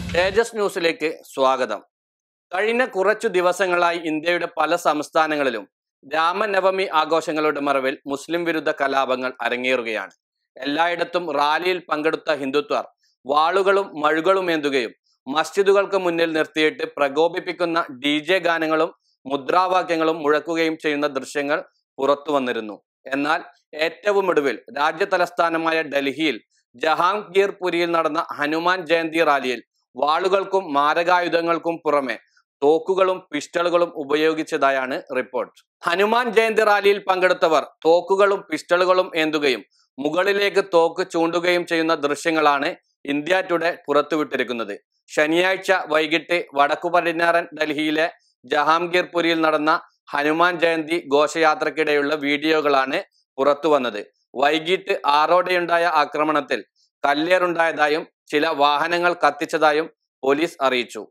തേജസ് ന്യൂസിലേക്ക് സ്വാഗതം കഴിഞ്ഞ കുറച്ചു ദിവസങ്ങളായി ഇന്ത്യയുടെ പല സംസ്ഥാനങ്ങളിലും രാമനവമി ആഘോഷങ്ങളുടെ മറവിൽ മുസ്ലിം വിരുദ്ധ കലാപങ്ങൾ അരങ്ങേറുകയാണ് എല്ലായിടത്തും റാലിയിൽ പങ്കെടുത്ത ഹിന്ദുത്വർ വാളുകളും മഴുകളുമേന്തുകയും മസ്ജിദുകൾക്ക് മുന്നിൽ നിർത്തിയിട്ട് പ്രകോപിപ്പിക്കുന്ന ഡി ജെ ഗാനങ്ങളും മുദ്രാവാക്യങ്ങളും മുഴക്കുകയും ചെയ്യുന്ന ദൃശ്യങ്ങൾ പുറത്തു വന്നിരുന്നു എന്നാൽ ഏറ്റവും ഒടുവിൽ രാജ്യ തലസ്ഥാനമായ ഡൽഹിയിൽ ജഹാംഗീർപുരിയിൽ നടന്ന ഹനുമാൻ ജയന്തി റാലിയിൽ വാളുകൾക്കും മാരകായുധങ്ങൾക്കും പുറമെ തോക്കുകളും പിസ്റ്റളുകളും ഉപയോഗിച്ചതായാണ് റിപ്പോർട്ട് ഹനുമാൻ ജയന്തി റാലിയിൽ പങ്കെടുത്തവർ തോക്കുകളും പിസ്റ്റളുകളും ഏന്തുകയും മുകളിലേക്ക് തോക്ക് ചൂണ്ടുകയും ചെയ്യുന്ന ദൃശ്യങ്ങളാണ് ഇന്ത്യ ടുഡേ പുറത്തുവിട്ടിരിക്കുന്നത് ശനിയാഴ്ച വൈകിട്ട് വടക്കു പടിഞ്ഞാറൻ ഡൽഹിയിലെ ജഹാംഗീർപുരിയിൽ നടന്ന ഹനുമാൻ ജയന്തി ഘോഷയാത്രക്കിടെയുള്ള വീഡിയോകളാണ് പുറത്തു വന്നത് വൈകിട്ട് ആറോടെയുണ്ടായ ആക്രമണത്തിൽ കല്ലേറുണ്ടായതായും ചില വാഹനങ്ങൾ കത്തിച്ചതായും പോലീസ് അറിയിച്ചു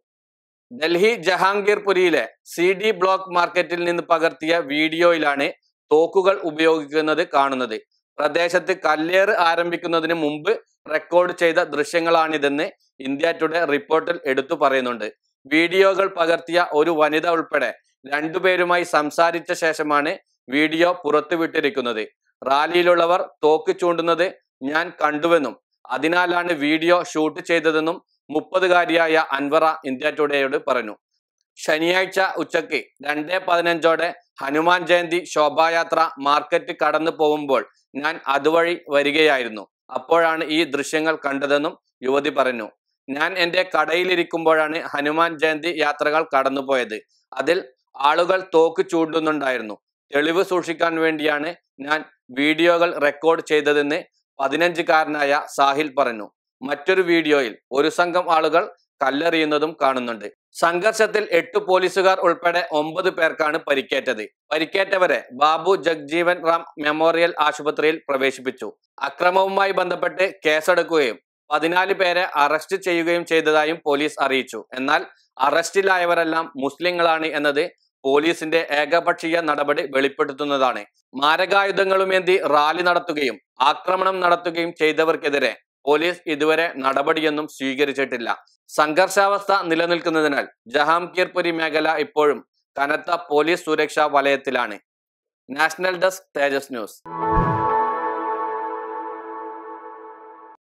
ഡൽഹി ജഹാംഗീർപുരിയിലെ സി ഡി ബ്ലോക്ക് മാർക്കറ്റിൽ നിന്ന് പകർത്തിയ വീഡിയോയിലാണ് തോക്കുകൾ ഉപയോഗിക്കുന്നത് കാണുന്നത് പ്രദേശത്ത് കല്ലേറ് ആരംഭിക്കുന്നതിന് മുമ്പ് റെക്കോർഡ് ചെയ്ത ദൃശ്യങ്ങളാണിതെന്ന് ഇന്ത്യ ടുഡേ റിപ്പോർട്ടിൽ എടുത്തു പറയുന്നുണ്ട് വീഡിയോകൾ പകർത്തിയ ഒരു വനിത ഉൾപ്പെടെ രണ്ടുപേരുമായി സംസാരിച്ച ശേഷമാണ് വീഡിയോ പുറത്തുവിട്ടിരിക്കുന്നത് റാലിയിലുള്ളവർ തോക്ക് ചൂണ്ടുന്നത് ഞാൻ കണ്ടുവെന്നും അതിനാലാണ് വീഡിയോ ഷൂട്ട് ചെയ്തതെന്നും മുപ്പതുകാരിയായ അൻവറ ഇന്ത്യ ടുഡേയോട് പറഞ്ഞു ശനിയാഴ്ച ഉച്ചയ്ക്ക് രണ്ട് പതിനഞ്ചോടെ ഹനുമാൻ ജയന്തി ശോഭായാത്ര മാർക്കറ്റ് കടന്നു പോകുമ്പോൾ ഞാൻ അതുവഴി വരികയായിരുന്നു അപ്പോഴാണ് ഈ ദൃശ്യങ്ങൾ കണ്ടതെന്നും യുവതി പറഞ്ഞു ഞാൻ എൻ്റെ കടയിലിരിക്കുമ്പോഴാണ് ഹനുമാൻ ജയന്തി യാത്രകൾ കടന്നുപോയത് അതിൽ ആളുകൾ തോക്ക് ചൂണ്ടുന്നുണ്ടായിരുന്നു തെളിവ് സൂക്ഷിക്കാൻ വേണ്ടിയാണ് ഞാൻ വീഡിയോകൾ റെക്കോർഡ് ചെയ്തതെന്ന് പതിനഞ്ചുകാരനായ സാഹിൽ പറഞ്ഞു മറ്റൊരു വീഡിയോയിൽ ഒരു സംഘം ആളുകൾ കല്ലെറിയുന്നതും കാണുന്നുണ്ട് സംഘർഷത്തിൽ എട്ട് പോലീസുകാർ ഉൾപ്പെടെ ഒമ്പത് പേർക്കാണ് പരിക്കേറ്റത് പരിക്കേറ്റവരെ ബാബു ജഗ്ജീവൻ റാം മെമ്മോറിയൽ ആശുപത്രിയിൽ പ്രവേശിപ്പിച്ചു അക്രമവുമായി ബന്ധപ്പെട്ട് കേസെടുക്കുകയും പതിനാല് പേരെ അറസ്റ്റ് ചെയ്യുകയും ചെയ്തതായും പോലീസ് അറിയിച്ചു എന്നാൽ അറസ്റ്റിലായവരെല്ലാം മുസ്ലിങ്ങളാണ് എന്നത് പോലീസിന്റെ ഏകപക്ഷീയ നടപടി വെളിപ്പെടുത്തുന്നതാണ് മാരകായുധങ്ങളുമേന്തി റാലി നടത്തുകയും ആക്രമണം നടത്തുകയും ചെയ്തവർക്കെതിരെ പോലീസ് ഇതുവരെ നടപടിയൊന്നും സ്വീകരിച്ചിട്ടില്ല സംഘർഷാവസ്ഥ നിലനിൽക്കുന്നതിനാൽ ജഹാംഗീർപുരി മേഖല ഇപ്പോഴും കനത്ത പോലീസ് സുരക്ഷാ വലയത്തിലാണ് നാഷണൽ ഡെസ്ക് തേജസ് ന്യൂസ്